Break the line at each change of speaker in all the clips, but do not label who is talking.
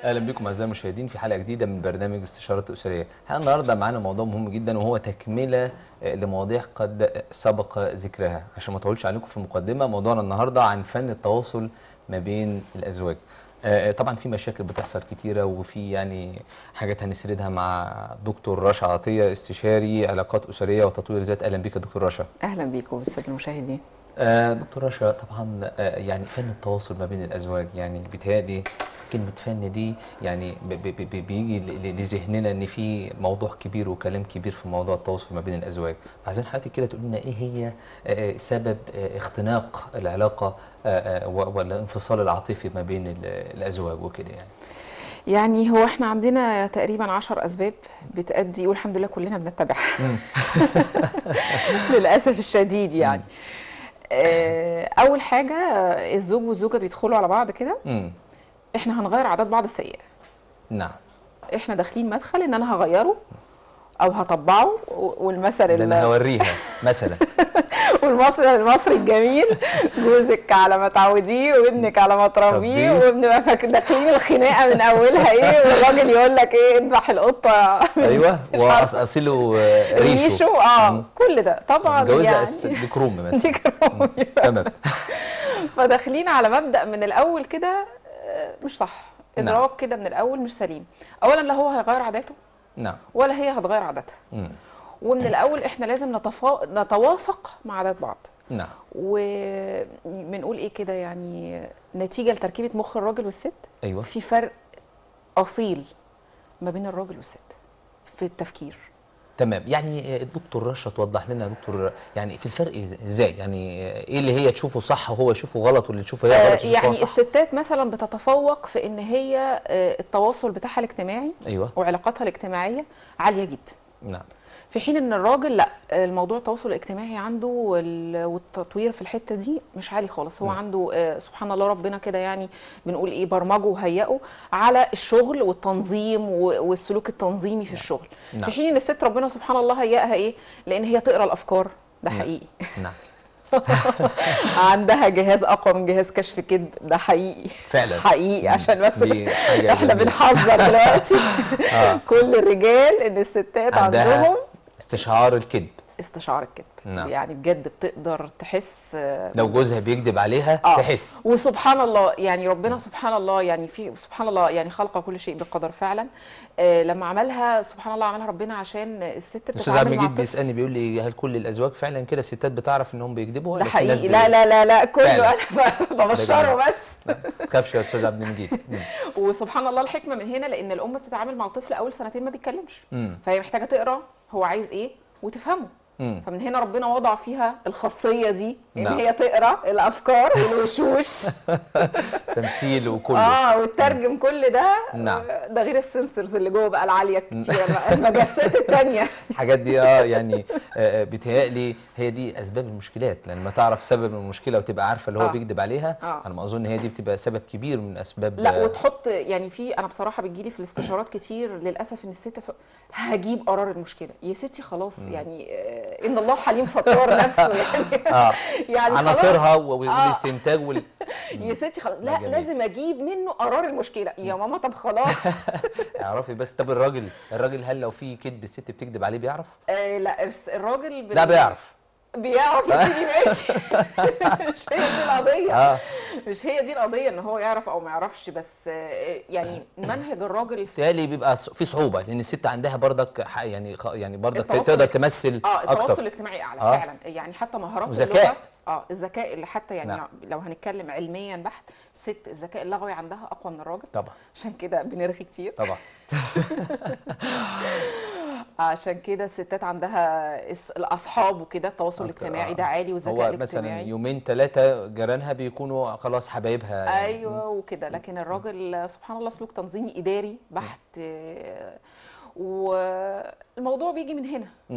اهلا بكم اعزائي المشاهدين في حلقه جديده من برنامج استشارات اسريه. احنا النهارده معانا موضوع مهم جدا وهو تكمله آه، لمواضيع قد سبق ذكرها عشان ما اطولش عليكم في المقدمه موضوعنا النهارده عن فن التواصل ما بين الازواج. آه، طبعا في مشاكل بتحصل كتيره وفي يعني حاجات هنسردها مع دكتور رشا عطيه استشاري علاقات اسريه وتطوير ذات اهلا بك يا دكتور رشا.
اهلا بيكم بالساده المشاهدين
آه، دكتور رشا طبعا آه، يعني فن التواصل ما بين الازواج يعني بيتهيألي كلمة فن دي يعني ب- ب- ب- بيجي ل- ل- لذهننا ان في موضوع كبير وكلام كبير في موضوع التواصل ما بين الازواج، عايزين حضرتك كده تقول لنا ايه هي آه، سبب آه، اختناق العلاقة آه، آه، و- والانفصال العاطفي ما بين ال- الازواج وكده يعني.
يعني هو احنا عندنا تقريبا عشر اسباب بتأدي والحمد لله كلنا بنتبعها للاسف الشديد يعني آه، اول حاجه آه، الزوج والزوجه بيدخلوا على بعض كده
امم
احنا هنغير عادات بعض السيئه
نعم
احنا داخلين مدخل ان انا هغيره او هطبعه و- والمثل
ده
ال-
انا هوريها مثلا
والمصري المصري الجميل جوزك على ما تعوديه وابنك على ما تربيه
تربيه.
وبنبقى فاك- داخلين الخناقه من اولها ايه والراجل يقول لك ايه اذبح القطه من
ايوه
مش عارفة
واصله آه، ريشه
ريشه اه
مم.
كل ده طبعا
متجوزة
يعني
أس- ديك رومي مثلا
ديك رومي.
تمام
فداخلين على مبدا من الاول كده آه، مش صح
نعم.
ادراك كده من الاول مش سليم اولا لا هو هيغير عاداته
نعم
ولا هي هتغير عاداتها
مم.
ومن الاول احنا لازم نتفا... نتوافق مع عادات بعض
نعم
وبنقول ايه كده يعني نتيجه لتركيبه مخ الراجل والست
ايوه
في فرق اصيل ما بين الراجل والست في التفكير
تمام يعني آه، الدكتور رشا توضح لنا يا دكتور يعني في الفرق إز- ازاي يعني آه، ايه اللي هي تشوفه صح وهو يشوفه غلط واللي تشوفه هي
آه
غلط يشوفه هو
يعني
صح
الستات مثلا بتتفوق في ان هي آه التواصل بتاعها الاجتماعي
ايوه
وعلاقاتها الاجتماعيه عاليه جدا
نعم
في حين ان الراجل لا الموضوع التواصل الاجتماعي عنده وال- والتطوير في الحته دي مش عالي خالص هو
نعم.
عنده آه، سبحان الله ربنا كده يعني بنقول ايه برمجه وهيئه على الشغل والتنظيم و- والسلوك التنظيمي في الشغل
نعم.
في حين ان الست ربنا سبحان الله هيئها ايه لان هي تقرا الافكار ده
نعم.
حقيقي
نعم
عندها جهاز اقوى من جهاز كشف كذب ده حقيقي
فعلا
حقيقي عشان بس
دي حاجة
احنا
جميلة.
بنحذر دلوقتي
آه.
كل الرجال ان الستات
عندها
عندهم
استشعار الكذب
استشعار الكذب
نعم.
يعني بجد بتقدر تحس آه،
لو جوزها بيكذب عليها
آه.
تحس
وسبحان الله يعني ربنا سبحان الله يعني في سبحان الله يعني خلق كل شيء بقدر فعلا آه لما عملها سبحان الله عملها ربنا عشان الست
الاستاذ عبد
بتتعامل مع
المجيد
الطفل
بيسالني بيقول لي هل كل الازواج فعلا كده الستات بتعرف انهم بيكذبوا
ده
ولا في ناس
حقيقي
بي-
لا لا لا لا كله
فعلا.
انا ببشره
جميل.
بس
ما تخافش يا استاذ عبد المجيد مم.
وسبحان الله الحكمه من هنا لان الام بتتعامل مع الطفل اول سنتين ما بيتكلمش
مم.
فهي محتاجه تقرا هو عايز ايه وتفهمه
مم.
فمن هنا ربنا وضع فيها الخاصيه دي ان
نعم.
هي تقرا الافكار والوشوش
تمثيل وكله
اه وتترجم كل ده
نعم.
آه، ده غير السنسورز اللي جوه بقى العاليه كتير المجسات التانية
الحاجات دي اه يعني آه، آه، بيتهيألي هي دي اسباب المشكلات لما تعرف سبب المشكله وتبقى عارفه اللي هو
آه.
بيكذب عليها
آه.
انا ما اظن هي دي بتبقى سبب كبير من اسباب
لا
آه،
وتحط يعني في انا بصراحه بتجيلي في الاستشارات كتير للاسف ان الست تحط هجيب قرار المشكله يا ستي خلاص يعني آه، ان الله حليم ستار نفسه يعني
اه
يعني خلاص
عناصرها و-
آه.
والاستنتاج وال...
يا ستي خلاص
ده
لا
جميل.
لازم اجيب منه قرار المشكله يا ماما طب خلاص
اعرفي بس طب الراجل الراجل هل لو في كذب الست بتكذب عليه بيعرف؟
آه لا الس- الراجل بال-
لا بيعرف
بيعرف يا سيدي ماشي مش هي دي القضيه
اه
مش هي دي القضيه ان هو يعرف او ما يعرفش بس آه، يعني منهج الراجل في
بالتالي بيبقى ص- في صعوبه لان الست عندها بردك ح- يعني خ- يعني بردك
التواصل
تقدر
الاج-
تمثل
اه التواصل
اكتر
الاجتماعي اعلى
آه.
فعلا يعني حتى مهارات
وذكاء.
اللغه اه الذكاء اللي حتى يعني
نعم.
لو هنتكلم علميا بحت الست الذكاء اللغوي عندها اقوى من الراجل
طبعا
عشان كده بنرغي كتير
طبعا
عشان كده الستات عندها الس- الاصحاب وكده التواصل
أكتر،
الاجتماعي
آه.
ده عالي والذكاء
هو مثلا
الاجتماعي
يومين ثلاثه جيرانها بيكونوا خلاص حبايبها يعني.
ايوه وكده لكن الراجل سبحان الله سلوك تنظيمي اداري بحت آه، والموضوع بيجي من هنا
نعم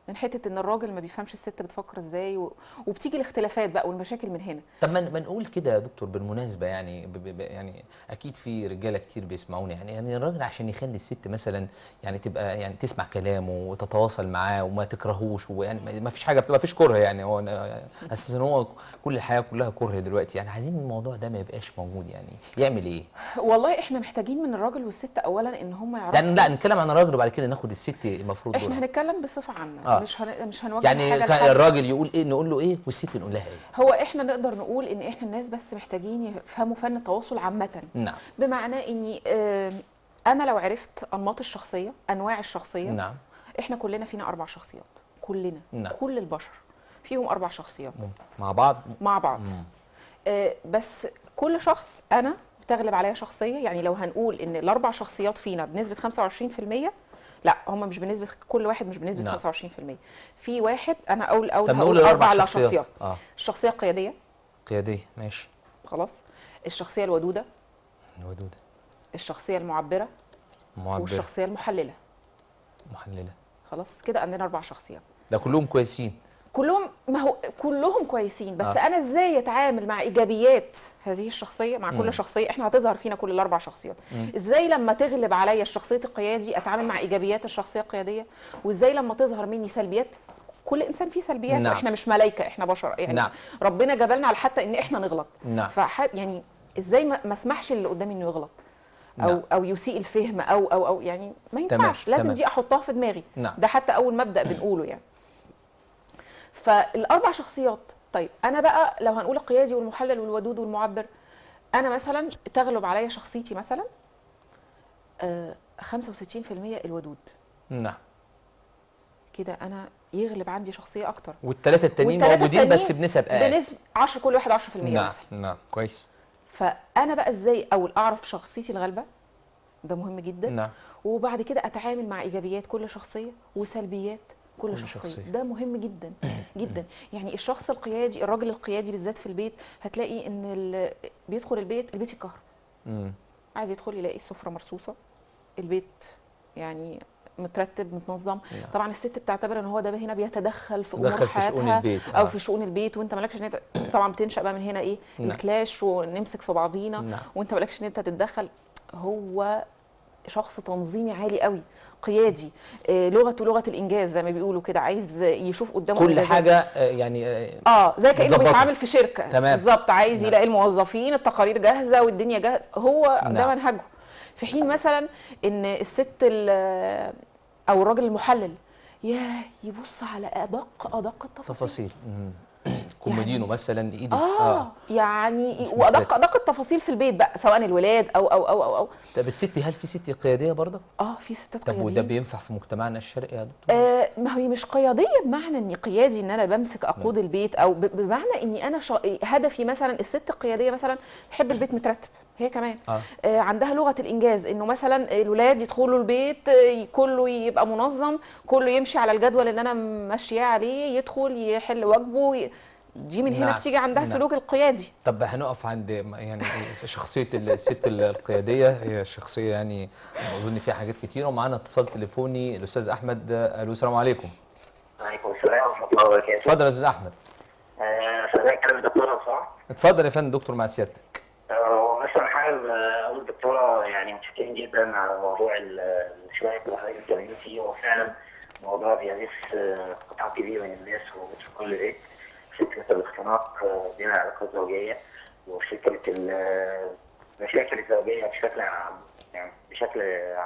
من حته ان الراجل ما بيفهمش الست بتفكر ازاي و... وبتيجي الاختلافات بقى والمشاكل من هنا
طب ما ما نقول كده يا دكتور بالمناسبه يعني ب ب ب يعني اكيد في رجاله كتير بيسمعوني يعني يعني الراجل عشان يخلي الست مثلا يعني تبقى يعني تسمع كلامه وتتواصل معاه وما تكرهوش ويعني ما- ما فيش حاجه ما فيش كره يعني هو أنا- اساسا هو كل الحياه كلها كره دلوقتي يعني عايزين الموضوع ده ما يبقاش موجود يعني يعمل ايه؟
والله احنا محتاجين من الراجل والست اولا ان هم يعرفوا
يعني لا نتكلم عن الراجل وبعد كده ناخد الست المفروض
احنا
دورها.
هنتكلم بصفه عامه
آه.
مش هن... مش هنوجه
يعني
حاجه
كان
لحد
الراجل يقول ايه نقول له ايه والست نقول لها ايه؟
هو احنا نقدر نقول ان احنا الناس بس محتاجين يفهموا فن التواصل عامه
نعم
بمعنى اني آم، انا لو عرفت انماط الشخصيه انواع الشخصيه
نعم
احنا كلنا فينا اربع شخصيات كلنا
نعم.
كل البشر فيهم اربع شخصيات
مع بعض
مع بعض آه، بس كل شخص انا بتغلب عليا شخصيه يعني لو هنقول ان الاربع شخصيات فينا بنسبه 25% لا هم مش بنسبه كل واحد مش بنسبه
نعم.
25% في واحد انا اول اول
طب نقول
هقول
الاربع
اربع لا
شخصيات
شخصيات
اه
الشخصيه القياديه
قياديه ماشي
خلاص الشخصيه الودوده
ودودة
الشخصيه المعبره
معبرة
والشخصيه المحلله
محللة
خلاص كده عندنا اربع شخصيات
ده كلهم كويسين
كلهم ما هو كلهم كويسين بس
آه.
آه. انا ازاي اتعامل مع ايجابيات هذه الشخصيه مع
مم.
كل شخصيه احنا هتظهر فينا كل الاربع شخصيات ازاي لما تغلب عليا الشخصيه القيادي اتعامل مع ايجابيات الشخصيه القياديه وازاي لما تظهر مني سلبيات كل انسان فيه سلبيات
نعم.
واحنا مش ملائكه احنا بشر يعني
نعم.
ربنا جبلنا على حتى ان احنا نغلط
نعم.
فح يعني ازاي ما ما اسمحش اللي قدامي انه يغلط او
نعم.
او يسيء الفهم او او او يعني ما
تمام،
ينفعش لازم
تمام.
دي احطها في دماغي
نعم.
ده حتى اول مبدا بنقوله يعني فالاربع شخصيات طيب انا بقى لو هنقول القيادي والمحلل والودود والمعبر انا مثلا تغلب عليا شخصيتي مثلا آه، 65% الودود
نعم
كده انا يغلب عندي شخصيه اكتر
والثلاثة التانيين
والتلاتة
موجودين بس
التانيين
بنسب اقل
بنسبه 10 كل واحد 10%
نعم
مثلا
نعم كويس
فانا بقى ازاي اول اعرف شخصيتي الغالبه ده مهم جدا
نعم
وبعد كده اتعامل مع ايجابيات كل شخصيه وسلبيات كل,
كل
شخصية.
شخصية.
ده مهم جدا جدا يعني الشخص القيادي الراجل القيادي بالذات في البيت هتلاقي ان ال- بيدخل البيت البيت يتكهرب
مم.
عايز يدخل يلاقي السفره مرصوصه البيت يعني مترتب متنظم
نعم.
طبعا الست بتعتبر ان هو ده هنا بيتدخل في امور
دخل في شؤون
حياتها
البيت
او
آه.
في شؤون البيت وانت مالكش ان انت طبعا بتنشا بقى من هنا ايه
نعم.
الكلاش ونمسك في بعضينا
نعم.
وانت مالكش ان انت تتدخل هو شخص تنظيمي عالي قوي قيادي آه، لغته لغه الانجاز زي ما بيقولوا كده عايز يشوف قدامه
كل
إنجازات.
حاجة آه، يعني آه،
اه زي كانه
متظبطة.
بيتعامل في شركه
تمام.
بالظبط عايز
نعم.
يلاقي الموظفين التقارير جاهزه والدنيا جاهزه هو ده
نعم.
منهجه في حين مثلا ان الست ال- او الراجل المحلل ياه يبص على ادق ادق التفاصيل
تفاصيل مم. كوميدينو مثلا ايدي
اه يعني
مش
وادق
مترتب.
ادق التفاصيل في البيت بقى سواء الولاد او او او او, أو.
طب الست هل في ست قيادية برضه؟
اه في ستات
طب وده
قياديين
بينفع في مجتمعنا الشرقي يا دكتور؟
آه ما هي مش قياديه بمعنى اني قيادي ان انا بمسك اقود البيت او ب- بمعنى اني انا شا... هدفي مثلا الست القياديه مثلا تحب البيت مترتب هي كمان
اه
آه عندها لغه الانجاز انه مثلا الولاد يدخلوا البيت آه، كله يبقى منظم كله يمشي على الجدول اللي انا ماشياه عليه يدخل يحل واجبه ي... دي من هنا
نعم،
بتيجي عندها
نعم.
سلوك القيادي
طب هنقف عند يعني شخصية الست القيادية هي شخصية يعني أظن فيها حاجات كتير ومعانا اتصال تليفوني الأستاذ أحمد ألو السلام عليكم
وعليكم السلام ورحمة الله وبركاته.
اتفضل يا أستاذ أحمد
آه، حضرتك كلام الدكتورة صح؟
اتفضل يا فندم دكتور مع سيادتك
آه، مثلا حابب آه، أقول الدكتورة يعني متشكرين جدا على موضوع ال- الشوية اللي حضرتك بتتكلمي فيه هو فعلا موضوع بيمس آه، قطاع كبير من الناس وفي كل بيت فكرة الاختناق آه، بين العلاقات الزوجية وفكرة ال- المشاكل الزوجية بشكل عام يعني بشكل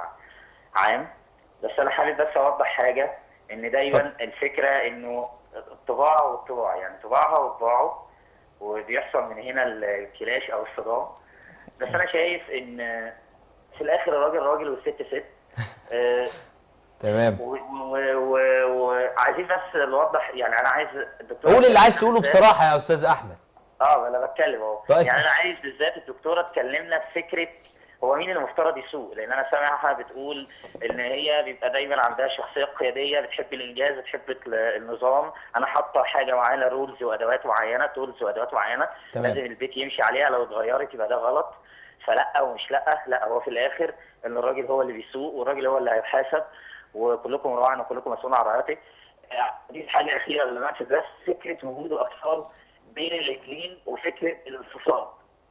عام بس أنا حابب بس أوضح حاجة إن دايما الفكرة إنه الطباع والطباع يعني طباعها وطباعه وبيحصل من هنا الكلاش او الصدام بس انا شايف ان في الاخر الراجل راجل والست ست آه،
تمام
و- و- و- وعايزين بس نوضح يعني انا عايز الدكتوره
قول اللي عايز
تكلمنا
تقوله
إزاي-
بصراحة يا أستاذ أحمد
اه ما انا بتكلم اهو
طيب.
يعني انا عايز بالذات الدكتوره تكلمنا في فكره هو مين المفترض يسوق لان انا سامعها بتقول ان هي بيبقى دايما عندها شخصيه قياديه بتحب الانجاز بتحب ال- النظام انا حاطه حاجه معينه رولز وادوات معينه تولز وادوات معينه
تمام.
لازم البيت يمشي عليها لو اتغيرت يبقى ده غلط فلا ومش لا لا هو في الاخر ان الراجل هو اللي بيسوق والراجل هو اللي هيحاسب وكلكم راع وكلكم مسؤول عن رعايته دي الحاجه الاخيره اللي لمست بس فكره وجود الاطفال بين الاثنين وفكره الانفصال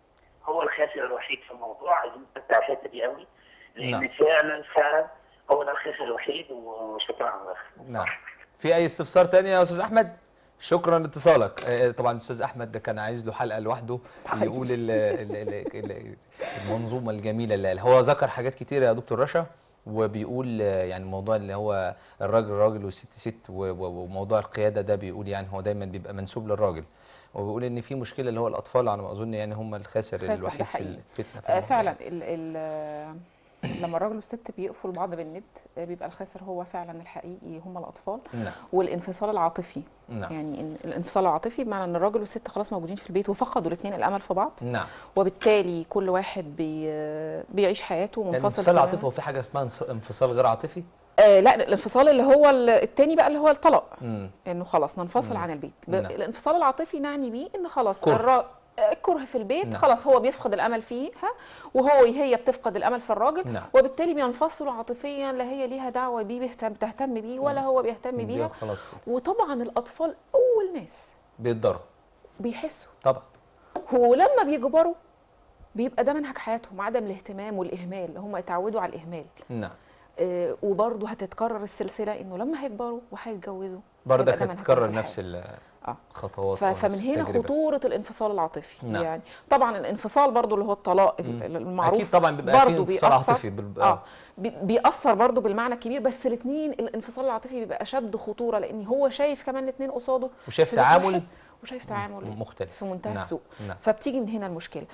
هو الخاسر الوحيد في الموضوع عايزين نتبع الحته دي قوي لان
نعم.
فعلا فعلا هو ده الخاسر الوحيد وشكرا على الوقت.
نعم في اي استفسار تاني يا استاذ احمد شكرا لاتصالك آه، طبعا الاستاذ احمد ده كان عايز له حلقه لوحده يقول ال- ال- ال- ال- المنظومه الجميله اللي قالها. هو ذكر حاجات كتيره يا دكتور رشا وبيقول آه، يعني موضوع اللي هو الراجل راجل والست ست و- و- وموضوع القياده ده بيقول يعني هو دايما بيبقى منسوب للراجل وبيقول ان في مشكله اللي هو الاطفال على ما اظن يعني هم الخاسر
الخاسر، ده
الوحيد في
حقيقي.
الفتنه في
آه،
الموضوع.
فعلا ال ال لما الراجل والست بيقفوا لبعض بالند آه، بيبقى الخاسر هو فعلا الحقيقي هم الاطفال
نعم
والانفصال العاطفي
نعم
يعني إن الانفصال العاطفي بمعنى ان الراجل والست خلاص موجودين في البيت وفقدوا الاثنين الامل في بعض
نعم
وبالتالي كل واحد بي بيعيش حياته
يعني
منفصل
انفصال
تماماً.
عاطفي هو في حاجه اسمها انص- انفصال غير عاطفي
آه لا الانفصال اللي هو ال- التاني بقى اللي هو الطلاق
امم
انه خلاص ننفصل
مم.
عن البيت ب-
نعم.
الانفصال العاطفي نعني بيه ان خلاص
كره.
الرا... آه، الكره في البيت
نعم.
خلاص هو بيفقد الامل فيها وهو هي بتفقد الامل في الراجل
نعم.
وبالتالي بينفصلوا عاطفيا لا هي ليها دعوه بيه بيهتم بتهتم بيه ولا هو بيهتم بيها
خلاص كده.
وطبعا الاطفال اول ناس
بيتضرب
بيحسوا
طبعا
ولما بيكبروا بيبقى ده منهج حياتهم عدم الاهتمام والاهمال هم اتعودوا على الاهمال
نعم
آه، وبرضه هتتكرر السلسله انه لما هيكبروا وهيتجوزوا
برضك
هيبقى ده منهجهم
هتتكرر
في
نفس
الحياة. اه
الخطوات
ف-
أو
فمن
نفس
هنا
التجربة.
خطوره الانفصال العاطفي
نعم.
يعني طبعا الانفصال برضه اللي هو الطلاق ال-
مم.
ال- المعروف
اكيد طبعا بيبقى في
برضه
انفصال
بيأثر-
عاطفي بال...
اه بي- بيأثر برضه بالمعنى الكبير بس الاثنين الانفصال العاطفي بيبقى اشد خطوره لان هو شايف كمان الاثنين قصاده
وشايف
في بيت
تعامل
واحد وشايف تعامل
مختلف
في منتهى
نعم.
السوء
نعم
فبتيجي من هنا المشكله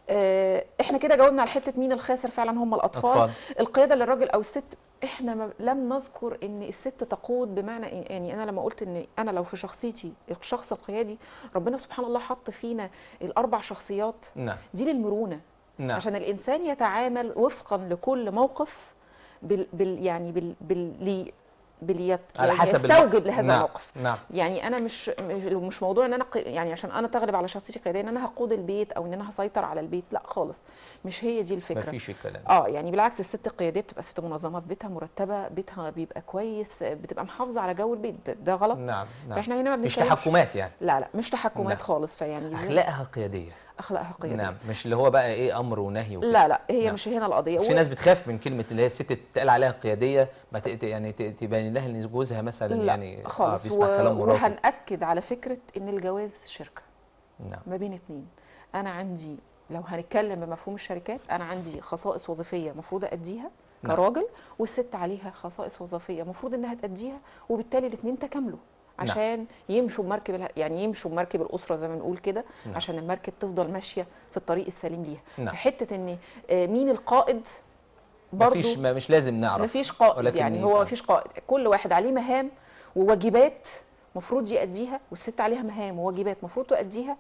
آه، احنا كده جاوبنا على حته مين الخاسر فعلا هم الاطفال
أطفال.
القياده للراجل او الست احنا ما لم نذكر ان الست تقود بمعنى إيه؟ يعني انا لما قلت ان انا لو في شخصيتي الشخص القيادي ربنا سبحان الله حط فينا الاربع شخصيات
نعم
دي للمرونه
نعم
عشان الانسان يتعامل وفقا لكل موقف بال, بال يعني بال, بال لي باليت
على
يعني
حسب الم-
يستوجب لهذا
نعم.
الموقف
نعم
يعني انا مش مش مش موضوع ان انا ق- يعني عشان انا تغلب على شخصيتي القياديه ان انا هقود البيت او ان انا هسيطر على البيت لا خالص مش هي دي
ما
الفكره
فيش الكلام
اه يعني بالعكس الست القياديه بتبقى ست منظمه في بيتها مرتبه بيتها بيبقى كويس بتبقى محافظه على جو البيت ده, ده غلط
نعم نعم
فاحنا هنا ما
مش
بنتكلمش
تحكمات يعني
لا لا مش تحكمات
نعم.
خالص فيعني دي
اخلاقها قياديه
اخلاقها قياديه
نعم مش اللي هو بقى ايه امر ونهي وكده
لا لا هي
نعم.
مش هنا القضيه
بس في
و-
ناس بتخاف من كلمه اللي هي الست تتقال عليها قياديه ما ت- يعني ت- تبين لها ان جوزها مثلا
لا
يعني
خالص
بيسمع
و-
كلام مراته
وهنأكد على فكره ان الجواز شركه
نعم
ما بين اتنين انا عندي لو هنتكلم بمفهوم الشركات انا عندي خصائص وظيفيه مفروض اديها
نعم.
كراجل والست عليها خصائص وظيفيه مفروض انها تاديها وبالتالي الاثنين تكاملوا
نعم.
عشان يمشوا بمركب اله- يعني يمشوا بمركب الاسره زي ما بنقول كده
نعم.
عشان المركب تفضل ماشيه في الطريق السليم ليها
نعم.
حته ان آه، مين القائد برضو
مفيش ما مش لازم نعرف
مفيش قائد
ولكن
يعني هو
يبقى-
مفيش قائد كل واحد عليه مهام وواجبات مفروض يأديها والست عليها مهام وواجبات مفروض تؤديها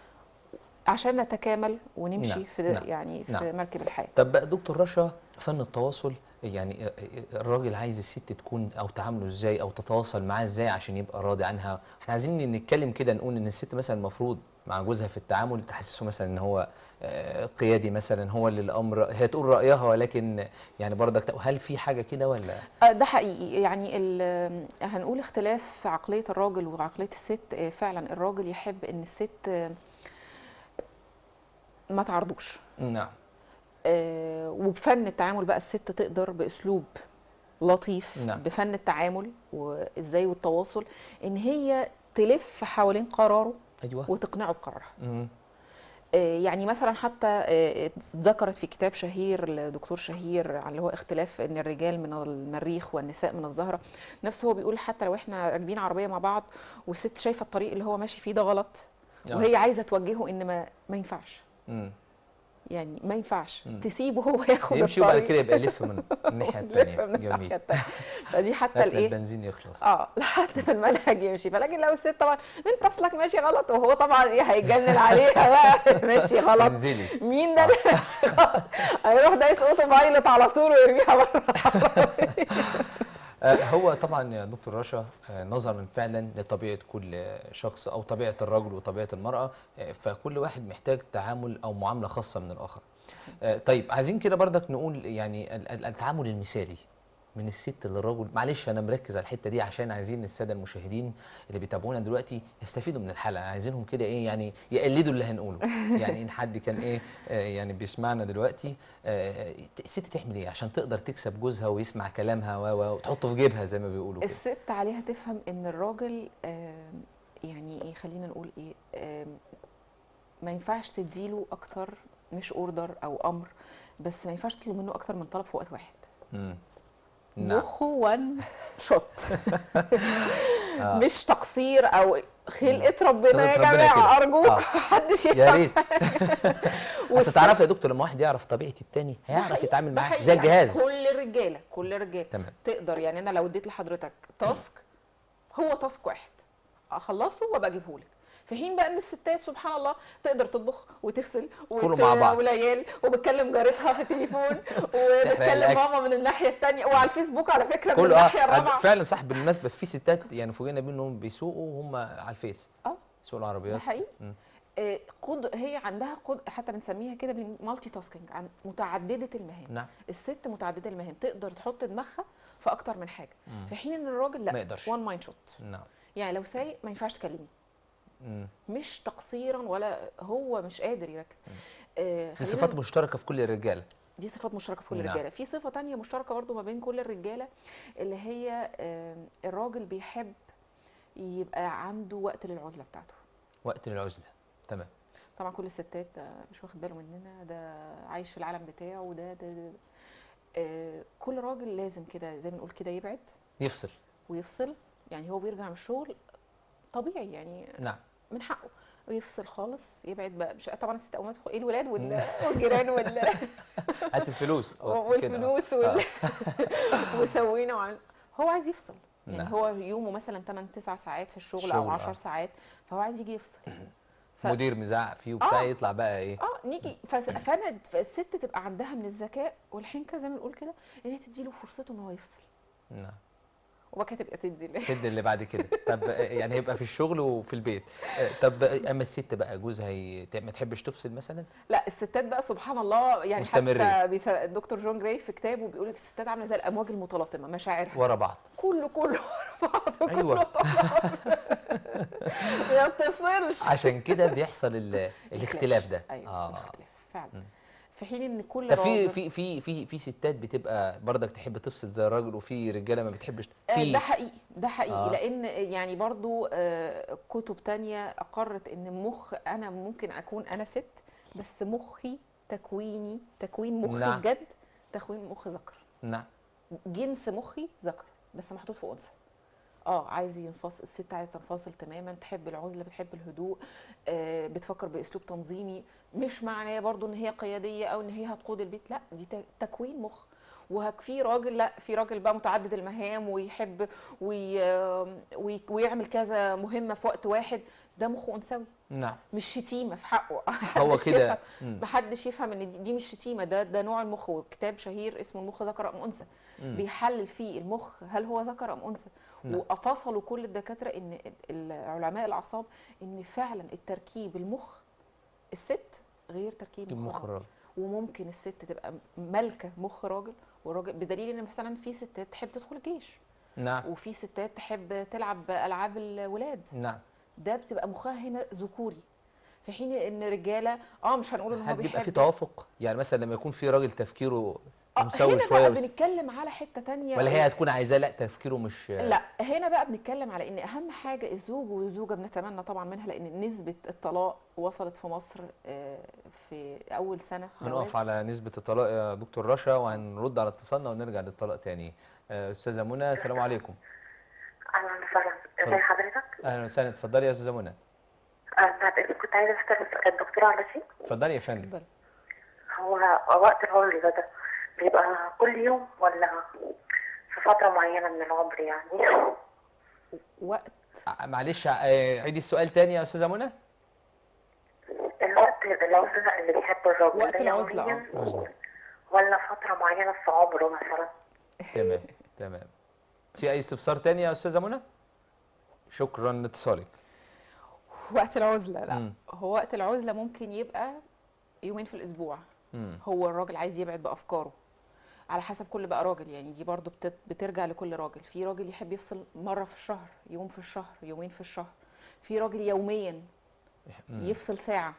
عشان نتكامل ونمشي
نعم،
في
نعم،
يعني في
نعم.
مركب الحياه
طب بقى دكتور رشا فن التواصل يعني الراجل عايز الست تكون او تعامله ازاي او تتواصل معاه ازاي عشان يبقى راضي عنها احنا عايزين نتكلم كده نقول ان الست مثلا المفروض مع جوزها في التعامل تحسسه مثلا ان هو آه، قيادي مثلا هو اللي الامر هي تقول رايها ولكن يعني برضك هل في حاجه كده ولا
آه، ده حقيقي يعني ال- هنقول اختلاف في عقليه الراجل وعقليه الست آه، فعلا الراجل يحب ان الست آه، ما تعرضوش
نعم
آه، وبفن التعامل بقى الست تقدر باسلوب لطيف
نعم.
بفن التعامل وازاي والتواصل ان هي تلف حوالين قراره
ايوه
وتقنعه بقرارها
مم.
آه، يعني مثلا حتى آه، اتذكرت في كتاب شهير لدكتور شهير عن اللي هو اختلاف ان الرجال من المريخ والنساء من الزهره نفسه هو بيقول حتى لو احنا راكبين عربيه مع بعض والست شايفه الطريق اللي هو ماشي فيه ده غلط
آه.
وهي عايزه توجهه ان ما ما ينفعش
مم.
يعني ما ينفعش
مم.
تسيبه هو ياخد
يمشي وبعد
الطريق
كده يبقى يلف من الناحيه
ونلف
الثانيه
من الناحية
جميل
التانية. فدي حتى
لكن
الايه
البنزين يخلص
اه لحد ما المنهج يمشي فلكن لو الست طبعا انت اصلك ماشي غلط وهو طبعا ايه هيتجنن عليها بقى ماشي غلط
انزلي
مين ده اللي ماشي غلط هيروح دايس اوتو بايلوت على طول ويرميها بره
آه، هو طبعا يا دكتور رشا آه، نظرا فعلا لطبيعه كل شخص او طبيعه الرجل وطبيعه المراه آه، فكل واحد محتاج تعامل او معامله خاصه من الاخر. آه، طيب عايزين كده بردك نقول يعني ال- ال- التعامل المثالي من الست للرجل معلش انا مركز على الحته دي عشان عايزين الساده المشاهدين اللي بيتابعونا دلوقتي يستفيدوا من الحلقه عايزينهم كده ايه يعني يقلدوا اللي هنقوله يعني ان حد كان ايه آه يعني بيسمعنا دلوقتي آه الست تعمل ايه عشان تقدر تكسب جوزها ويسمع كلامها و- و- وتحطه في جيبها زي ما بيقولوا كده
الست عليها تفهم ان الراجل آم، يعني ايه خلينا نقول ايه آم، ما ينفعش تديله اكتر مش اوردر او امر بس ما ينفعش تطلب منه اكتر من طلب في وقت واحد
مم. نعم
مخه وان شوت
آه.
مش تقصير او خلقه ربنا يا
خلقة ربنا
جماعه
كده.
ارجوك
آه.
محدش
يا
يفهم
ريت بس
والست-
تعرف يا دكتور لما واحد يعرف طبيعه التاني
ده
هيعرف
حقيقي،
يتعامل
ده
معاه
حقيقي.
زي
يعني
الجهاز
كل الرجاله كل الرجاله
تمام
تقدر يعني انا لو اديت لحضرتك تاسك هو تاسك واحد اخلصه وابقى اجيبه لك في حين بقى ان الستات سبحان الله تقدر تطبخ وتغسل
كله مع بعض.
والعيال وبتكلم جارتها في التليفون وبتكلم
الأكل.
ماما من الناحيه الثانيه وعلى الفيسبوك على فكره من
كله
الناحيه
اه
الرابعه
فعلا صح بالمناسبه بس في ستات يعني فوجئنا بيهم انهم بيسوقوا وهم على الفيس
اه
يسوقوا
ده
العربيات
حقيقي
مم.
آه، قد هي عندها قد حتى بنسميها كده مالتي تاسكينج عن متعدده المهام
نعم
الست متعدده المهام تقدر تحط دماغها في اكتر من حاجه
مم.
في حين ان الراجل لا
ما يقدرش.
وان مايند شوت
نعم
يعني لو سايق ما ينفعش تكلمني
مم.
مش تقصيرا ولا هو مش قادر يركز آه
دي
خلينا-
صفات مشتركه في كل الرجاله
دي صفات مشتركه في كل
نعم.
الرجاله في صفه تانية مشتركه برضو ما بين كل الرجاله اللي هي آه الراجل بيحب يبقى عنده وقت للعزله بتاعته
وقت للعزله تمام
طبعا كل الستات ده مش واخد باله مننا ده عايش في العالم بتاعه وده ده, ده. آه كل راجل لازم كده زي ما نقول كده يبعد
يفصل
ويفصل يعني هو بيرجع من الشغل طبيعي يعني
نعم
من حقه ويفصل خالص يبعد بقى مش طبعا الست اول ما تدخل ايه الولاد وال- والجيران وال...
هات الفلوس أو كده.
والفلوس وال... وسوينا وعن... هو عايز يفصل يعني
نعم.
هو يومه مثلا 8 9 ساعات في الشغل
شغل،
او
آه.
10 ساعات فهو عايز يجي يفصل ف-
مدير مزعق فيه وبتاع
آه.
يطلع بقى ايه
اه نيجي فس- فانا الست تبقى عندها من الذكاء والحنكه زي ما بنقول كده ان هي تدي له فرصته ان هو يفصل
نعم
وبعد كده تبقى تدي له
تدي اللي بعد كده طب آه، يعني هيبقى في الشغل وفي البيت آه، طب آه، اما الست بقى جوزها ي- ت- ما تحبش تفصل مثلا
لا الستات بقى سبحان الله يعني
مستمرين.
حتى بيس... الدكتور جون جراي في كتابه بيقول لك الستات عامله زي الامواج المتلاطمه مشاعرها
ورا بعض
كله كله ورا بعض كله
أيوة.
طبعا ما بتفصلش
عشان كده بيحصل ال- الاختلاف ده
ايوه
اه
الاختلاف فعلا في حين ان كل
طب في
راجل
في في في في ستات بتبقى برضك تحب تفصل زي الراجل وفي رجاله ما بتحبش
آه،
في
ده حقيقي ده حقيقي
آه.
آه. لان يعني برضو آه، كتب تانية اقرت ان مخ انا ممكن اكون انا ست بس مخي تكويني تكوين مخي
نعم.
نعم. بجد تكوين مخ ذكر
نعم
جنس مخي ذكر بس محطوط في انثى اه عايز ينفصل الست عايزه تنفصل تماما تحب العزله بتحب الهدوء آه بتفكر باسلوب تنظيمي مش معناه برضو ان هي قياديه او ان هي هتقود البيت لا دي ت- تكوين مخ وهك في راجل لا في راجل بقى متعدد المهام ويحب وي وي ويعمل كذا مهمه في وقت واحد ده مخه انثوي
نعم
مش شتيمه في حقه
هو
محدش
كده
يفهم-
مم.
محدش يفهم ان دي- دي مش شتيمه ده ده نوع المخ وكتاب شهير اسمه المخ ذكر ام انثى
مم.
بيحلل فيه المخ هل هو ذكر ام انثى
نعم.
وفصلوا كل الدكاتره ان ال- علماء الاعصاب ان فعلا التركيب المخ الست غير تركيب مخ
المخ
الراجل
الراجل
وممكن الست تبقى مالكه مخ راجل والراجل بدليل ان مثلا في ستات تحب تدخل الجيش
نعم
وفي ستات تحب تلعب العاب الولاد
نعم
ده بتبقى مخها هنا ذكوري في حين ان رجاله اه مش هنقول ان هو
هل بيبقى في
بيحب
توافق يعني مثلا لما يكون في راجل تفكيره
آه،
مسوي
هنا
شويه
بقى
بس
بنتكلم على حته تانية
ولا هي هتكون عايزاه لا تفكيره مش
لا هنا بقى بنتكلم على ان اهم حاجه الزوج والزوجه بنتمنى طبعا منها لان نسبه الطلاق وصلت في مصر آه، في اول سنه
هنقف
جواز.
على نسبة الطلاق يا دكتور رشا وهنرد على اتصالنا ونرجع للطلاق تاني آه، أستاذة منى السلام عليكم
اهلا وسهلا
اتفضل.
ازي حضرتك؟
أهلا وسهلا اتفضلي يا أستاذة منى
آه، بعد اذنك كنت عايزه اسال الدكتوره على شيء
اتفضلي يا فندم
اتفضل.
هو وقت العمر ده بيبقى كل يوم ولا في فتره معينه من العمر يعني؟
وقت
ع- معلش آه، عيدي السؤال تاني يا أستاذة منى
الوقت العزله اللي بيحب الراجل
وقت
ده
العزلة،
يومياً
عزلة.
ولا فتره معينه في عمره مثلا؟
تمام تمام في أي استفسار تاني يا أستاذة منى شكرا لاتصالك
وقت العزله لا
مم.
هو وقت العزله ممكن يبقى يومين في الاسبوع
مم.
هو الراجل عايز يبعد بافكاره على حسب كل بقى راجل يعني دي برضو بتت- بترجع لكل راجل في راجل يحب يفصل مره في الشهر يوم في الشهر يومين في الشهر في راجل يوميا
مم.
يفصل ساعه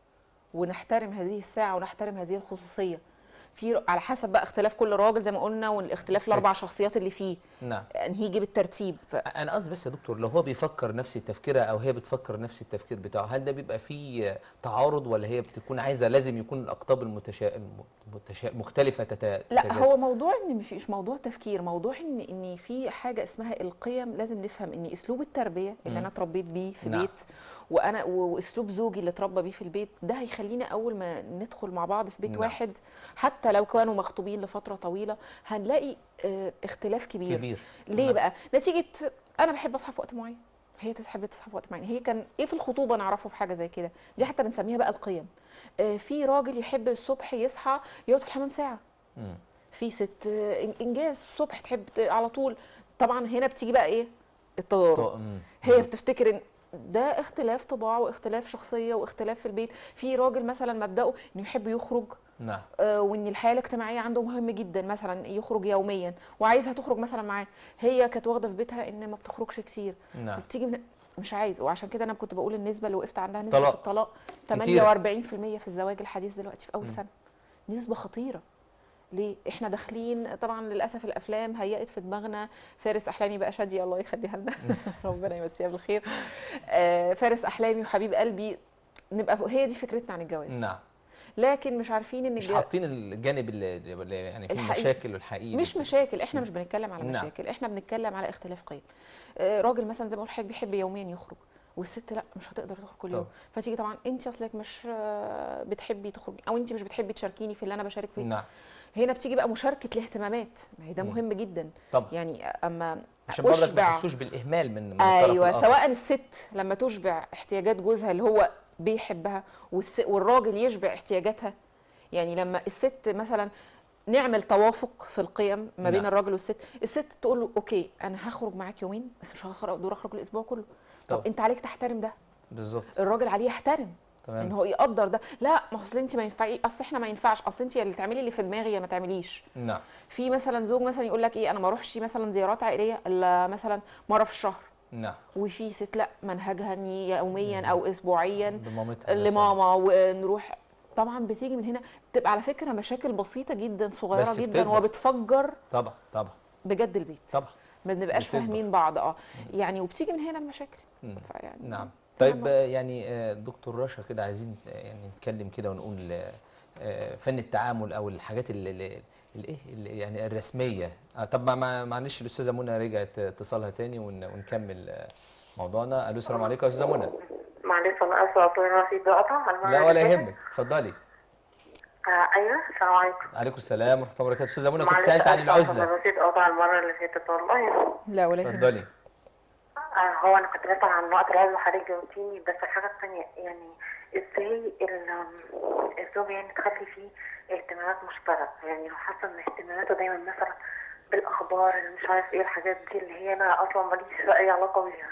ونحترم هذه الساعه ونحترم هذه الخصوصيه في ر- على حسب بقى اختلاف كل راجل زي ما قلنا والاختلاف الاربع شخصيات اللي فيه
نعم
نيجي بالترتيب ف...
انا قصدي بس يا دكتور لو هو بيفكر نفس التفكير او هي بتفكر نفس التفكير بتاعه هل ده بيبقى فيه تعارض ولا هي بتكون عايزه لازم يكون الاقطاب المتشا... المتشا... مختلفه تت...
لا
تتجاذب؟
هو موضوع ان مش موضوع تفكير موضوع ان ان في حاجه اسمها القيم لازم نفهم ان اسلوب التربيه اللي
مم.
انا اتربيت بيه في
نعم.
بيت وانا و- واسلوب زوجي اللي اتربى بيه في البيت ده هيخلينا اول ما ندخل مع بعض في بيت
نعم.
واحد حتى لو كانوا مخطوبين لفتره طويله هنلاقي آه، اختلاف كبير,
كبير
ليه
نعم.
بقى نتيجه انا بحب اصحى في وقت معين هي تحب تصحى في وقت معين هي كان ايه في الخطوبه نعرفه في حاجه زي كده دي حتى بنسميها بقى القيم آه، في راجل يحب الصبح يصحى يقعد في الحمام ساعه
مم.
في ست آه، إن- انجاز الصبح تحب ت- على طول طبعا هنا بتيجي بقى ايه التضارب
طو- مم.
هي بتفتكر ان ده اختلاف طباع واختلاف شخصيه واختلاف في البيت في راجل مثلا مبداه انه يحب يخرج
نعم
آه، وان الحياه الاجتماعيه عنده مهم جدا مثلا يخرج يوميا وعايزها تخرج مثلا معاه هي كانت واخده في بيتها ان ما بتخرجش كتير
نعم
بتيجي من مش عايز وعشان كده انا كنت بقول النسبه اللي وقفت عندها نسبه
طلاق.
الطلاق
كتيرة.
48% في الزواج الحديث دلوقتي في اول
مم.
سنه نسبه خطيره ليه احنا داخلين طبعا للاسف الافلام هيئت في دماغنا فارس احلامي بقى شاديه الله يخليها لنا ربنا يمسيها بالخير آه، فارس احلامي وحبيب قلبي نبقى هي دي فكرتنا عن الجواز
نعم
لكن مش عارفين ان
مش
الج-
حاطين الجانب اللي, اللي يعني فيه
الحقيقي.
مشاكل والحقيقي
مش مشاكل احنا مش بنتكلم على
نعم.
مشاكل احنا بنتكلم على اختلاف قيم آه، راجل مثلا زي ما قلت لحضرتك بيحب يوميا يخرج والست لا مش هتقدر تخرج كل يوم
طبعا.
فتيجي طبعا انت اصلك مش آه، بتحبي تخرجي او انت مش بتحبي تشاركيني في اللي انا بشارك فيه
نعم
هنا بتيجي بقى مشاركه الاهتمامات ما هي ده
مم.
مهم جدا
طبعا
يعني اما
عشان برضك ما
أشبع.
يحسوش بالاهمال من من الطرف
ايوه
الآخر.
سواء الست لما تشبع احتياجات جوزها اللي هو بيحبها والس... والراجل يشبع احتياجاتها يعني لما الست مثلا نعمل توافق في القيم ما بين
نعم.
الراجل والست الست تقول له اوكي انا هخرج معاك يومين بس مش هقدر اخرج الاسبوع كله طب
طبعا.
انت عليك تحترم ده
بالظبط
الراجل عليه يحترم ان
تمام
هو يقدر ده لا ما هو اصل انت ما ينفعي اصل احنا ما ينفعش اصل انت اللي تعملي اللي في دماغي يا ما تعمليش
نعم
في مثلا زوج مثلا يقول لك ايه انا ما اروحش مثلا زيارات عائليه الا مثلا مره في الشهر
نعم
وفي ست لا منهجها إن يوميا او اسبوعيا
بمامتها مثلاً.
لماما ونروح طبعا بتيجي من هنا بتبقى على فكره مشاكل بسيطه جدا صغيره
بس
جدا
بتكبر.
وبتفجر
طبعا طبعا
بجد البيت
طبعا
ما بنبقاش
بتكبر.
فاهمين بعض اه يعني وبتيجي من هنا المشاكل
مم.
فيعني
نعم
تمام
طيب
برضه.
آه، يعني آه، دكتور رشا كده عايزين آه، يعني نتكلم كده ونقول آه، آه، فن التعامل او الحاجات اللي اللي- الايه اللي يعني الرسميه آه، طب مع- مع- معلش الاستاذه منى رجعت اتصالها تاني ون- ونكمل آه، موضوعنا الو السلام عليكم يا استاذه منى
معلش انا اسفه اصل انا في بقطع المرة
لا
اللي
ولا
فاتت.
يهمك اتفضلي
آه ايوه السلام عليكم
عليكم السلام ورحمه الله وبركاته استاذه منى كنت
معلش
سالت عن
آسفة، أصل
العزله
انا نسيت اقطع المره اللي فاتت والله
لا ولا يهمك.
اتفضلي
آه هو انا كنت بسأل عن وقت العزله حضرتك جاوبتيني بس الحاجه الثانيه يعني ازاي ال- الزوج يعني تخلي فيه اهتمامات مشتركه يعني لو حاسه ان اهتماماته دايما مثلا بالاخبار اللي مش عارف ايه الحاجات دي اللي هي انا اصلا ماليش في اي علاقه بيها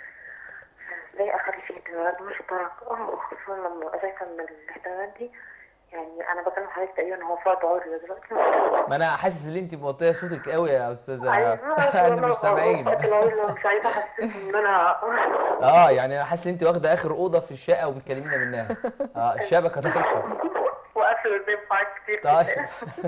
ازاي اخلي فيه اهتمامات مشتركه اه خصوصا لما ابقى شايفه ان الاهتمامات دي يعني انا بكلم حضرتك تقريبا هو في وقت عزله دلوقتي
ما انا حاسس ان انت موطيه صوتك قوي يا استاذه
ايوه
احنا مش سامعين
وقت العزله مش عايزه احسس ان انا
اه يعني انا حاسس ان انت واخده اخر اوضه في الشقه وبتكلمينا منها اه الشبكه ضعيفه
وقفل الباب معاك كتير
طيب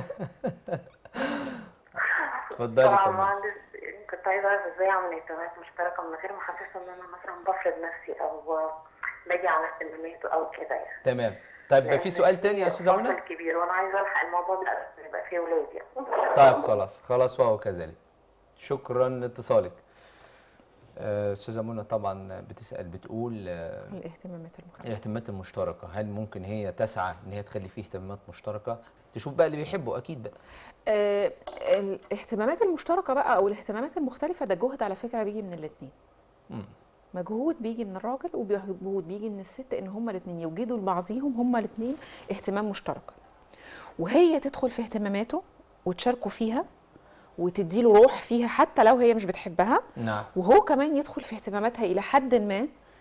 اتفضلي
طبعا
كملي
مهندس كنت عايزه اعرف ازاي اعمل اهتمامات مشتركه من غير ما احسس ان انا مثلا بفرض نفسي او باجي على اهتماماته او كده يعني
تمام طيب في
لأن
سؤال تاني يا استاذه
فصل
منى
كبير وانا عايزه الحق الموضوع ده قبل ما يبقى فيه ولاد يعني
طيب خلاص خلاص وهو كذلك شكرا لاتصالك آه، استاذه منى طبعا بتسال بتقول آه،
الاهتمامات المختلفه
الاهتمامات المشتركه هل ممكن هي تسعى ان هي تخلي فيه اهتمامات مشتركه تشوف بقى اللي بيحبه اكيد بقى
آه، الاهتمامات المشتركه بقى او الاهتمامات المختلفه ده جهد على فكره بيجي من الاثنين
مم.
مجهود بيجي من الراجل ومجهود بيجي من الست ان هما الاثنين يوجدوا لبعضيهم هما الاثنين اهتمام مشترك وهي تدخل في اهتماماته وتشاركوا فيها وتدي له روح فيها حتى لو هي مش بتحبها
نعم
وهو كمان يدخل في اهتماماتها الى حد ما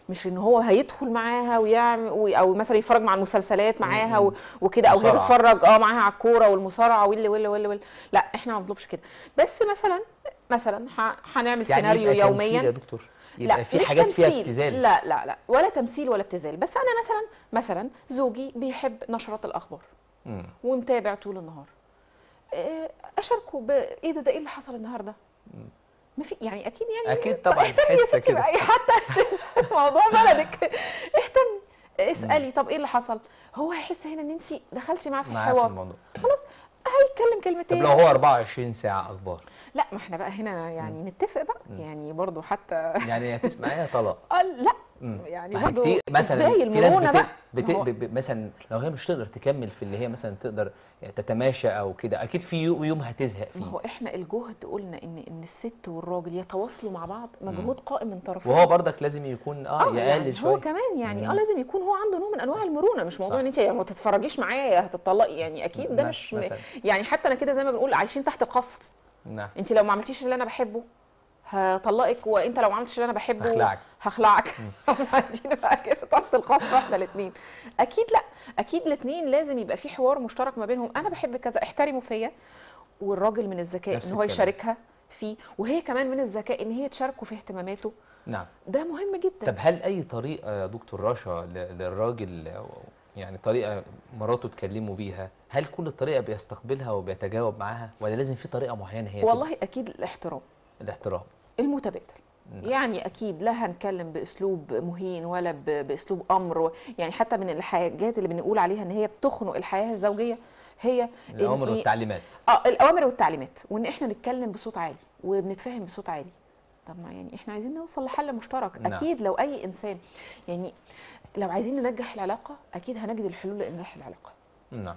مش ان هو هيدخل معاها ويعمل وي- او مثلا يتفرج مع المسلسلات معاها
مم.
و- وكده او هي
مصارعة.
تتفرج اه معاها على الكوره والمصارعه واللي واللي واللي واللي لا احنا ما بنطلبش كده بس مثلا مثلا ح- هنعمل سيناريو
يبقى تمثيل
يوميا
يا دكتور يبقى
لا
في
مش
حاجات فيها
تمثيل.
ابتذال
لا لا لا ولا تمثيل ولا ابتذال بس انا مثلا مثلا زوجي بيحب نشرات الاخبار
مم.
ومتابع طول النهار إيه، اشاركه ب ايه ده ده ايه اللي حصل النهارده ما في يعني اكيد يعني
أكيد طبعاً،
اهتمي يا
حتة
ستي
كده.
بقى حتى موضوع بلدك اهتمي اسالي طب ايه اللي حصل هو هيحس هنا ان انت دخلتي معاه في
معاه في
الحوار
الموضوع
خلاص هيتكلم
طب
كلمتين
لو هو 24 ساعه اخبار
لا ما احنا بقى هنا يعني نتفق بقى يعني برضو حتى
يعني هتسمعيها طلاق
آه، لا
مم.
يعني
ما هي
برضو
كتير مثلا
ازاي
في ناس
المرونه
بت...
بقى
بت...
ما هو-
ب... ب... مثلا لو هي مش تقدر تكمل في اللي هي مثلا تقدر يعني تتماشى او كده اكيد في يو- يوم هتزهق فيه
ما هو احنا الجهد قلنا ان ان الست والراجل يتواصلوا مع بعض مجهود قائم من طرفين
وهو برضك لازم يكون اه,
اه
يقلل
يعني
شويه
هو كمان يعني اه
مم.
لازم يكون هو عنده نوع من انواع المرونه مش موضوع
صح.
ان انت يعني ما تتفرجيش معايا هتطلقي يعني اكيد ده
نعم،
مش
مثلاً.
يعني حتى انا كده زي ما بنقول عايشين تحت القصف
نعم
انت لو ما عملتيش اللي انا بحبه هطلقك وانت لو ما عملتش اللي انا بحبه
هخلعك.
هخلعك عايشين بقى كده تحت القصف احنا الاثنين اكيد لا اكيد الاثنين لازم يبقى في حوار مشترك ما بينهم انا بحب كذا احترموا فيا والراجل من الذكاء
نفس
ان هو
الكلام.
يشاركها فيه وهي كمان من الذكاء ان هي تشاركه في اهتماماته
نعم
ده مهم جدا
طب هل اي طريقه يا دكتور رشا ل- للراجل يعني طريقه مراته تكلمه بيها هل كل الطريقه بيستقبلها وبيتجاوب معاها ولا لازم في طريقه معينه هي
والله اكيد الاحترام
تبقى الاحترام
المتبادل
نعم.
يعني اكيد لا هنتكلم باسلوب مهين ولا ب- باسلوب امر و- يعني حتى من الحاجات اللي بنقول عليها ان هي بتخنق الحياه الزوجيه هي إن
الامر
إيه-
والتعليمات
اه الاوامر والتعليمات وان احنا نتكلم بصوت عالي وبنتفاهم بصوت عالي طب ما يعني احنا عايزين نوصل لحل مشترك
نعم.
اكيد لو اي انسان يعني لو عايزين ننجح العلاقه اكيد هنجد الحلول لانجاح العلاقه
نعم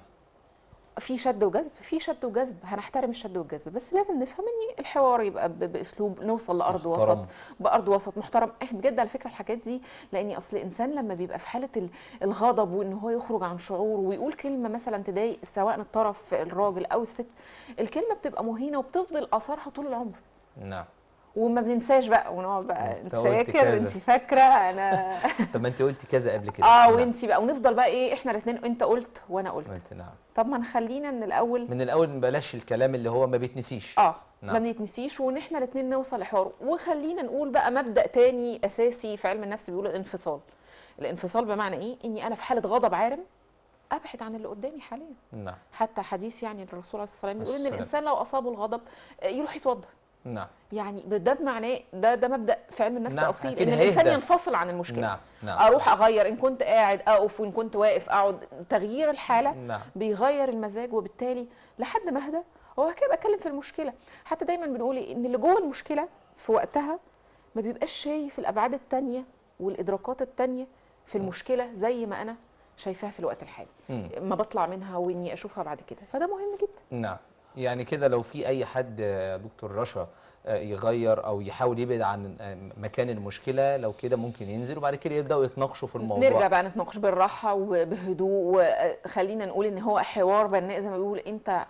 في شد وجذب في شد وجذب هنحترم الشد والجذب بس لازم نفهم ان الحوار يبقى ب- باسلوب نوصل لارض وسط
محترم.
بارض وسط محترم احنا بجد على فكره الحاجات دي لاني اصل الانسان لما بيبقى في حاله ال- الغضب وان هو يخرج عن شعوره ويقول كلمه مثلا تضايق سواء الطرف الراجل او الست الكلمه بتبقى مهينه وبتفضل اثارها طول العمر
نعم
وما بننساش بقى ونقعد بقى
انت
انت
قلت
فاكر
كذا.
انت فاكره انا
طب ما انت قلتي كذا قبل كده
اه
نعم.
وانت بقى ونفضل بقى ايه احنا الاثنين انت قلت وانا قلت
قلت نعم
طب ما نخلينا من الاول
من الاول بلاش الكلام اللي هو ما بيتنسيش
اه
نعم.
ما بنتنسيش وان احنا الاثنين نوصل لحوار وخلينا نقول بقى مبدا تاني اساسي في علم النفس بيقول الانفصال الانفصال بمعنى ايه اني انا في حاله غضب عارم ابعد عن اللي قدامي حاليا
نعم
حتى حديث يعني الرسول عليه الصلاه والسلام يقول ان
السلام.
الانسان لو اصابه الغضب آه، يروح يتوضا
نعم
يعني ده بمعناه ده ده مبدا في علم النفس
نعم،
اصيل
أكيد
ان الانسان
هيهدى.
ينفصل عن المشكله
نعم نعم
اروح اغير ان كنت قاعد اقف وان كنت واقف اقعد تغيير الحاله
نعم
بيغير المزاج وبالتالي لحد ما اهدى هو كده بتكلم في المشكله حتى دايما بنقول إيه؟ ان اللي جوه المشكله في وقتها ما بيبقاش شايف الابعاد التانية والادراكات التانية في المشكله زي ما انا شايفاها في الوقت الحالي
مم.
ما بطلع منها واني اشوفها بعد كده فده مهم جدا
نعم يعني كده لو في اي حد آه، دكتور رشا آه، يغير او يحاول يبعد عن آه، مكان المشكله لو كده ممكن ينزل وبعد كده يبداوا يتناقشوا في الموضوع
نرجع بقى نتناقش بالراحه وبهدوء وخلينا نقول ان هو حوار بناء زي ما بيقول انت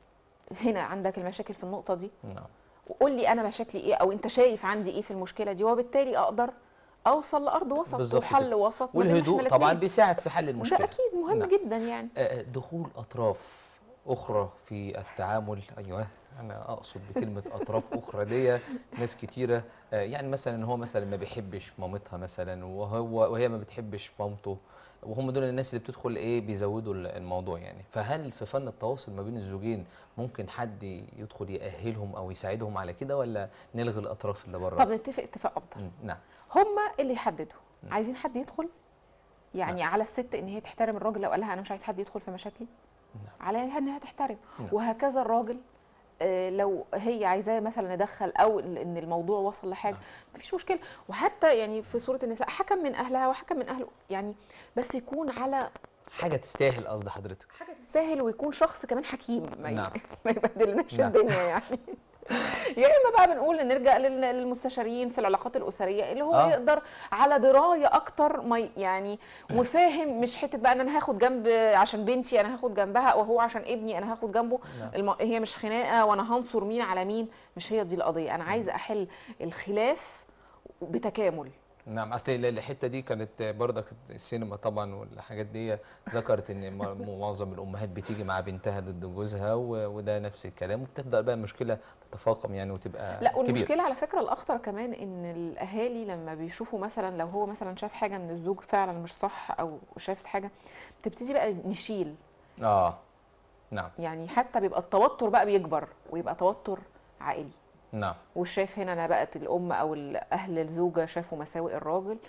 هنا عندك المشاكل في النقطه دي
نعم
وقول لي انا مشاكلي ايه او انت شايف عندي ايه في المشكله دي وبالتالي اقدر اوصل لارض وسط
بالظبط
وحل
كده.
وسط ما بين
والهدوء
إحنا
طبعا
الاتنين.
بيساعد في حل المشكله
ده اكيد مهم
نعم.
جدا يعني
آه، دخول اطراف اخرى في التعامل ايوه انا اقصد بكلمه اطراف اخرى دي ناس كتيره آه، يعني مثلا ان هو مثلا ما بيحبش مامتها مثلا وهو وهي ما بتحبش مامته وهم دول الناس اللي بتدخل ايه بيزودوا ال- الموضوع يعني فهل في فن التواصل ما بين الزوجين ممكن حد يدخل يأهلهم او يساعدهم على كده ولا نلغي الاطراف اللي بره
طب نتفق اتفاق افضل
مم، نعم
هما اللي يحددوا عايزين حد يدخل يعني على الست ان هي تحترم الراجل لو قال لها انا مش عايز حد يدخل في مشاكلي عليها انها تحترم
نعم.
وهكذا الراجل آه، لو هي عايزاه مثلا ندخل او ان الموضوع وصل لحاجه مفيش مشكله وحتى يعني في سوره النساء حكم من اهلها وحكم من اهله يعني بس يكون على
حاجه تستاهل قصد حضرتك
حاجه تستاهل ويكون شخص كمان حكيم ما,
نعم.
ما يبهدلناش
نعم.
الدنيا يعني يا اما بقى بنقول نرجع لل- للمستشارين في العلاقات الاسريه اللي هو
آه.
يقدر على درايه اكتر ما ي- يعني وفاهم مش حته بقى ان انا هاخد جنب عشان بنتي انا هاخد جنبها وهو عشان ابني انا هاخد جنبه
نعم.
الم... هي مش خناقه وانا هنصر مين على مين مش هي دي القضيه انا عايزه احل الخلاف بتكامل
نعم اصل ال- الحته دي كانت برضك السينما طبعا والحاجات دي ذكرت ان م- معظم الامهات بتيجي مع بنتها ضد جوزها و- وده نفس الكلام وبتبدا بقى المشكله تتفاقم يعني وتبقى
لا
كبيرة.
والمشكله على فكره الاخطر كمان ان الاهالي لما بيشوفوا مثلا لو هو مثلا شاف حاجه من الزوج فعلا مش صح او شافت حاجه بتبتدي بقى نشيل
اه نعم
يعني حتى بيبقى التوتر بقى بيكبر ويبقى توتر عائلي
نعم
والشاف هنا انا بقت الام او ال- اهل الزوجه شافوا مساوئ الراجل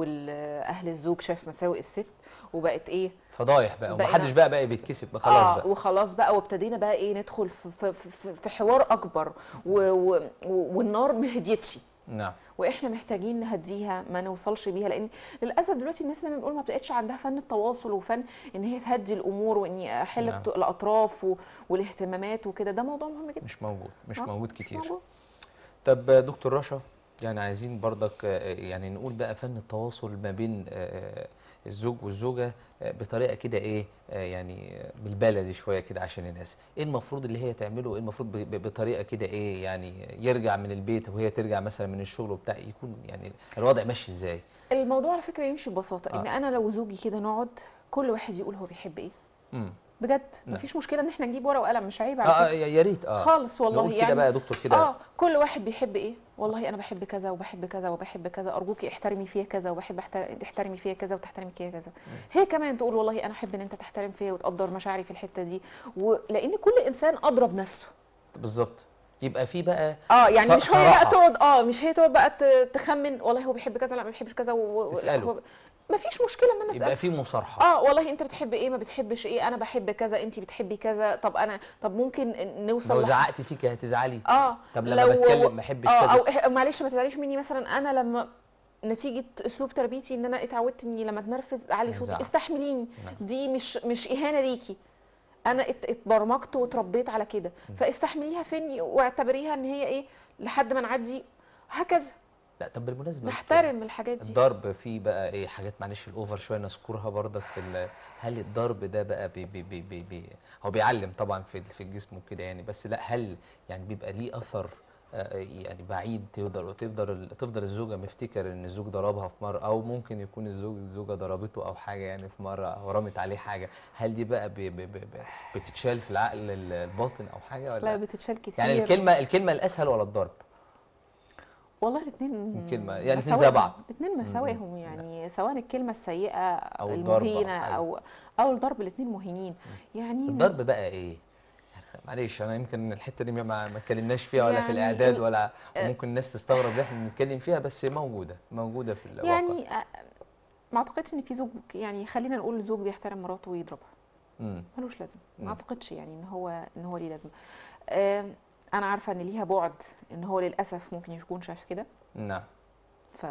والاهل الزوج شاف مساوئ الست وبقت ايه
فضايح بقى
بقينا-
ومحدش بقى بقى بيتكسب بقى خلاص
آه
بقى
وخلاص بقى وابتدينا بقى ايه ندخل في, في, في, في حوار اكبر و و و والنار ما هديتش
نعم
واحنا محتاجين نهديها ما نوصلش بيها لان للاسف دلوقتي الناس لما بنقول ما بقتش عندها فن التواصل وفن ان هي تهدي الامور واني احل
نعم.
نعم. الاطراف و- والاهتمامات وكده ده موضوع مهم جدا
مش موجود مش
آه،
موجود
مش
كتير
موجود.
طب دكتور رشا يعني عايزين برضك آه، يعني نقول بقى فن التواصل ما بين آه، الزوج والزوجة آه، بطريقة كده ايه آه، يعني آه، بالبلدي شوية كده عشان الناس ايه المفروض اللي هي تعمله وايه المفروض ب- ب- بطريقة كده ايه يعني يرجع من البيت وهي ترجع مثلا من الشغل وبتاع يكون يعني الوضع ماشي ازاي
الموضوع على فكره يمشي ببساطه ان
آه.
انا لو زوجي كده نقعد كل واحد يقول هو بيحب ايه
امم
بجد
نعم.
مفيش مشكله ان احنا نجيب ورقه وقلم مش عيب على
اه آه،
فكره
يا يا ريت اه
خالص والله
نقول
يعني
كده بقى يا دكتور كده
اه كل واحد بيحب ايه والله انا بحب كذا وبحب كذا وبحب كذا ارجوكي احترمي فيا كذا وبحب أحت- تحترمي فيا كذا وتحترمي فيا كذا هي كمان تقول والله انا احب ان انت تحترم فيا وتقدر مشاعري في الحته دي ولان كل انسان اضرب نفسه
بالظبط يبقى في بقى
اه يعني
ص-
مش هي
صراحة.
بقى تقعد اه مش هي تقعد بقى ت- تخمن والله هو بيحب كذا لا ما بيحبش كذا و... و-
تسأله.
هو- مفيش مشكله ان انا
يبقى
اسال
في مصارحة
اه والله انت بتحب ايه ما بتحبش ايه انا بحب كذا انت بتحبي كذا طب انا طب ممكن نوصل
لو
لح-
زعقت فيك هتزعلي
اه
طب لما بتكلم ما احبش
اه
كذا
او إح- معلش ما تزعليش مني مثلا انا لما نتيجه اسلوب تربيتي ان انا اتعودت اني لما اتنرفز اعلي صوتي
زعق.
استحمليني
نعم.
دي مش مش اهانه ليكي انا ات- اتبرمجت واتربيت على كده فاستحمليها فيني واعتبريها ان هي ايه لحد ما نعدي هكذا
لا طب بالمناسبة
نحترم الحاجات دي
الضرب فيه بقى ايه حاجات معلش الاوفر شويه نذكرها برضك في ال- هل الضرب ده بقى بي بي بي بي بي هو بيعلم طبعا في في الجسم وكده يعني بس لا هل يعني بيبقى ليه اثر آه، يعني بعيد تقدر تفضل تفضل الزوجه مفتكر ان الزوج ضربها في مره او ممكن يكون الزوج الزوجه ضربته او حاجه يعني في مره او رمت عليه حاجه هل دي بقى بي بي بي بي- بتتشال في العقل ال- الباطن او حاجه ولا
لا بتتشال كتير
يعني الكلمه الكلمه الاسهل ولا الضرب
والله الاثنين
الكلمة- يعني الاتنين زي بعض.
الاثنين مساوئهم يعني سواء الكلمه السيئه
أو الضرب أو
المهينه
حاجة.
او او الضرب الاثنين مهينين يعني
الضرب بقى ايه؟ معلش انا يمكن الحته دي ما ما اتكلمناش فيها ولا في
يعني
الاعداد
ال-
ولا وممكن الناس تستغرب ان احنا بنتكلم فيها بس موجوده موجوده في الواقع
يعني آه، ما اعتقدش ان في زوج يعني خلينا نقول زوج بيحترم مراته ويضربها
امم
ملوش لازمه
مم.
ما اعتقدش يعني ان هو ان هو ليه لازمه آم، انا عارفه ان ليها بعد ان هو للاسف ممكن يكون شاف كده
نعم
ف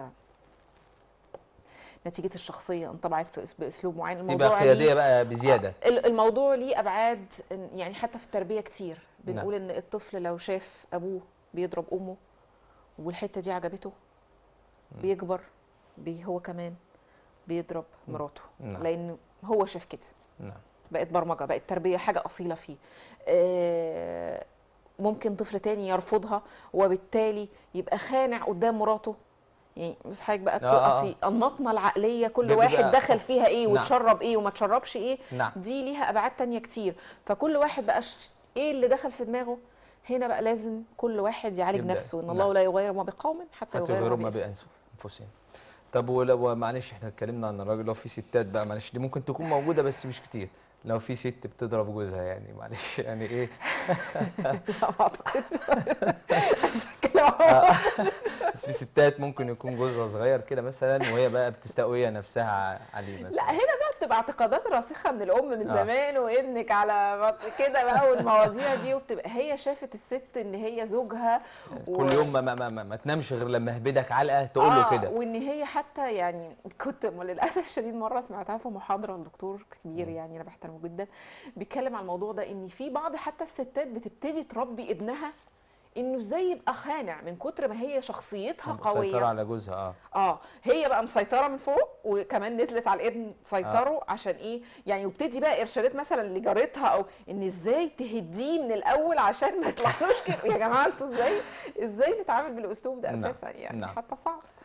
نتيجة الشخصية انطبعت في أس- بأسلوب معين
تبقى
الموضوع
قياديه
ليه
بقى بزياده
ال- الموضوع ليه أبعاد إن- يعني حتى في التربية كتير بنقول إن الطفل لو شاف أبوه بيضرب أمه والحتة دي عجبته بيكبر بي هو كمان بيضرب مراته
نعم.
لأنه هو شاف كده
نعم
بقت برمجه بقت تربيه حاجه اصيله فيه آه، ممكن طفل تاني يرفضها وبالتالي يبقى خانع قدام مراته يعني بص حضرتك بقى
آه، آه، آه.
اصل انماطنا العقليه كل
ده
واحد
بيبقى-
دخل فيها ايه
نعم.
وتشرب ايه وما تشربش ايه
نعم.
دي ليها ابعاد تانية كتير فكل واحد بقى ش- ايه اللي دخل في دماغه هنا بقى لازم كل واحد يعالج
يبدأ.
نفسه ان
نعم.
الله لا يغير ما بقوم حتى,
حتى
يغيروا
يغيروا
ما
ما
بأنفسهم
بانفسهم طب ولو معلش احنا اتكلمنا عن الراجل لو في ستات بقى معلش دي ممكن تكون موجوده بس مش كتير لو في ست بتضرب جوزها يعني معلش يعني ايه
لا ما اعتقدش عشان كده هو-
بس في ستات ممكن يكون جوزها صغير كده مثلا وهي بقى بتستقوية نفسها ع- عليه مثلا
لا هنا بقى بتبقى اعتقادات راسخه من الام من
آه.
زمان وابنك على بط- كده بقى والمواضيع دي وبتبقى هي شافت الست ان هي زوجها و-
كل يوم ما, ما, ما, ما, ما تنامش غير لما اهبدك علقه تقول له
آه،
كده
وان هي حتى يعني كنت للاسف الشديد مره سمعتها في محاضره لدكتور كبير يعني انا بحترمه جدا بيتكلم عن الموضوع ده ان في بعض حتى الستات بتبتدي تربي ابنها انه ازاي يبقى خانع من كتر ما هي شخصيتها
مسيطرة
قويه
على جوزها اه
اه هي بقى مسيطره من فوق وكمان نزلت على الابن سيطروا آه. عشان ايه يعني وبتدي بقى ارشادات مثلا لجارتها او ان ازاي تهديه من الاول عشان ما يطلعلوش كده يا جماعه انتوا ازاي ازاي نتعامل بالاسلوب ده
نعم،
اساسا يعني
نعم.
حتى صعب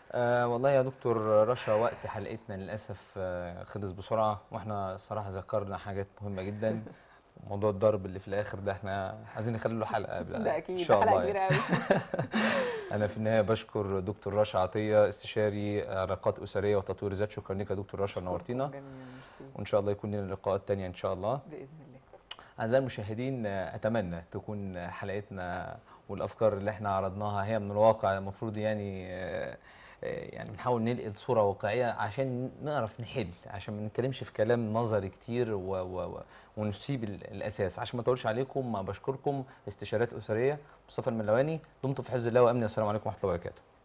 آه والله يا دكتور رشا وقت حلقتنا للاسف آه خلص بسرعه واحنا صراحه ذكرنا حاجات مهمه جدا موضوع الضرب اللي في الاخر ده احنا عايزين نخلي له حلقه قبل
ده اكيد
ان شاء
ده حلقه
الله يعني.
كبيره قوي
انا في النهايه بشكر دكتور رشا عطيه استشاري علاقات اسريه وتطوير ذات شكرا لك يا دكتور رشا نورتينا
جميل ميرسي
وان شاء الله يكون لنا لقاءات تانية ان شاء الله
باذن الله
اعزائي المشاهدين آه، اتمنى تكون حلقتنا والافكار اللي احنا عرضناها هي من الواقع المفروض يعني آه، آه، يعني بنحاول ننقل صوره واقعيه عشان نعرف نحل عشان ما نتكلمش في كلام نظري كتير و و و ونسيب ال- الاساس عشان ما اطولش عليكم بشكركم استشارات اسريه مصطفى الملواني دمتم في حفظ الله وامنه والسلام عليكم ورحمه الله وبركاته